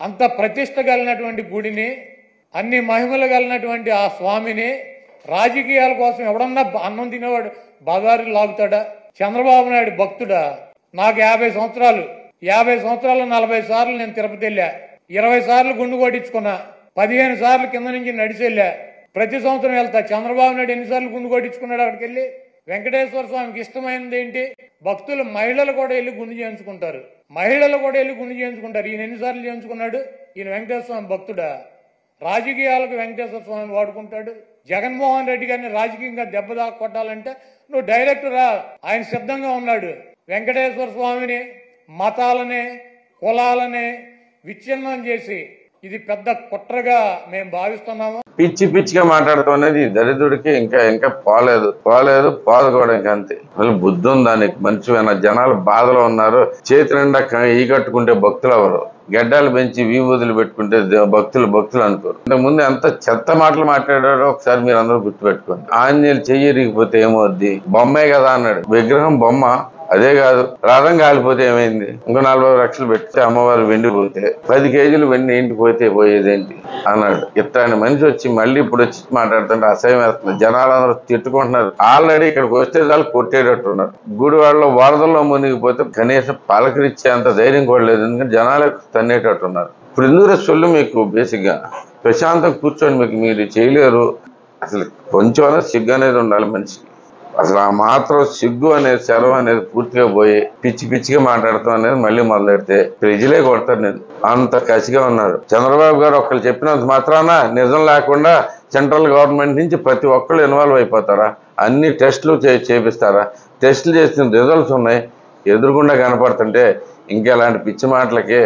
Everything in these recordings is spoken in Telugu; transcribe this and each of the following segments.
అంత ప్రతిష్ట కలిగినటువంటి గుడిని అన్ని మహిమలు కలిగినటువంటి ఆ స్వామిని రాజకీయాల కోసం ఎవడన్నా బ- అన్నం తినేవాడు బజారు లాగుతాడా చంద్రబాబు నాయుడు భక్తుడా నాకు యాభై సంవత్సరాలు యాభై సంవత్సరాలు నలభై సార్లు నేను తిరుపతి వెళ్ళా ఇరవై సార్లు గుండు కొట్టించుకున్నా పదిహేను సార్లు కింద నుంచి నడిచి వెళ్ళా ప్రతి సంవత్సరం వెళ్తా చంద్రబాబు నాయుడు ఎన్నిసార్లు గుండు కొట్టించుకున్నాడు అక్కడికి వెళ్ళి వెంకటేశ్వర స్వామికి ఇష్టమైనది ఏంటి భక్తులు మహిళలు కూడా వెళ్ళి గుండు చేయించుకుంటారు మహిళలు కూడా వెళ్ళి గుండు చేయించుకుంటారు ఈయన ఎన్నిసార్లు చేయించుకున్నాడు ఈయన వెంకటేశ్వర స్వామి భక్తుడా రాజకీయాలకు వెంకటేశ్వర స్వామి వాడుకుంటాడు జగన్మోహన్ రెడ్డి గారిని రాజకీయంగా దెబ్బ దాకా కొట్టాలంటే నువ్వు డైరెక్ట్ రా ఆయన సిద్ధంగా ఉన్నాడు వెంకటేశ్వర స్వామిని మతాలని కులాలని విచ్ఛిన్నం చేసి ఇది పెద్ద కుట్రగా మేము భావిస్తున్నాము పిచ్చి పిచ్చిగా మాట్లాడటం అనేది ఈ దరిద్రుడికి ఇంకా ఇంకా పోలేదు పోలేదు పోదు కూడా ఇంకా అంతే మళ్ళీ బుద్ధి ఉందా నీకు మంచిగా జనాలు బాధలో ఉన్నారు చేతి నిండా క- ఈ కట్టుకుంటే భక్తులు ఎవరు గడ్డాలు పెంచి విభూతులు పెట్టుకుంటే దే- భక్తులు భక్తులు అనుకోరు ఇంతకు ముందు ఎంత చెత్త మాటలు మాట్లాడారో ఒకసారి మీరు అందరూ గుర్తుపెట్టుకోండి ఆంజనేయులు చెయ్యి ఇరిగిపోతే ఏమవుద్ది బొమ్మే కదా అన్నాడు విగ్రహం బొమ్మ అదే కాదు రథం కాలిపోతే ఏమైంది ఇంకో నలభై లక్షలు పెడితే అమ్మవారు వెండి పోతే పది కేజీలు వెండి ఇంటి పోతే పోయేదేంటి అన్నాడు ఇట్లాంటి మనిషి వచ్చి మళ్ళీ ఇప్పుడు వచ్చి మాట్లాడుతుంటే అసహ్యం వేస్తుంది జనాలందరూ తిట్టుకుంటున్నారు ఆల్రెడీ ఇక్కడికి వస్తే చాలు కొట్టేటట్టున్నారు గుడివాడలో వరదల్లో మునిగిపోతే కనీసం పలకరించేంత ధైర్యం కూడా లేదు ఎందుకంటే జనాలు తన్నేటట్టున్నారు ఇప్పుడు ఎందుకు సొల్లు మీకు బేసిక్ గా ప్రశాంతం కూర్చొని మీకు మీరు చేయలేరు అసలు కొంచెం సిగ్గు అనేది ఉండాలి మనిషికి అసలు ఆ మాత్రం సిగ్గు అనేది సెలవు అనేది పూర్తిగా పోయి పిచ్చి పిచ్చిగా మాట్లాడతాం అనేది మళ్ళీ మొదలెడితే ప్రజలే కొడతారు నేను అంత కసిగా ఉన్నారు చంద్రబాబు గారు ఒకళ్ళు చెప్పినంత మాత్రాన నిజం లేకుండా సెంట్రల్ గవర్నమెంట్ నుంచి ప్రతి ఒక్కళ్ళు ఇన్వాల్వ్ అయిపోతారా అన్ని టెస్టులు చే చేపిస్తారా టెస్టులు చేసిన రిజల్ట్స్ ఉన్నాయి ఎదురుగుండా కనపడుతుంటే ఇంకెలాంటి పిచ్చి మాటలకి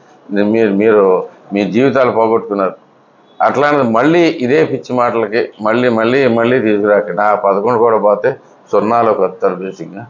మీరు మీరు మీ జీవితాలు పోగొట్టుకున్నారు అట్లాంటిది మళ్ళీ ఇదే పిచ్చి మాటలకి మళ్ళీ మళ్ళీ మళ్ళీ తీసుకురాకండి ఆ పదకొండు కూడా పోతే సున్నాలోకి వస్తారు బేసిక్గా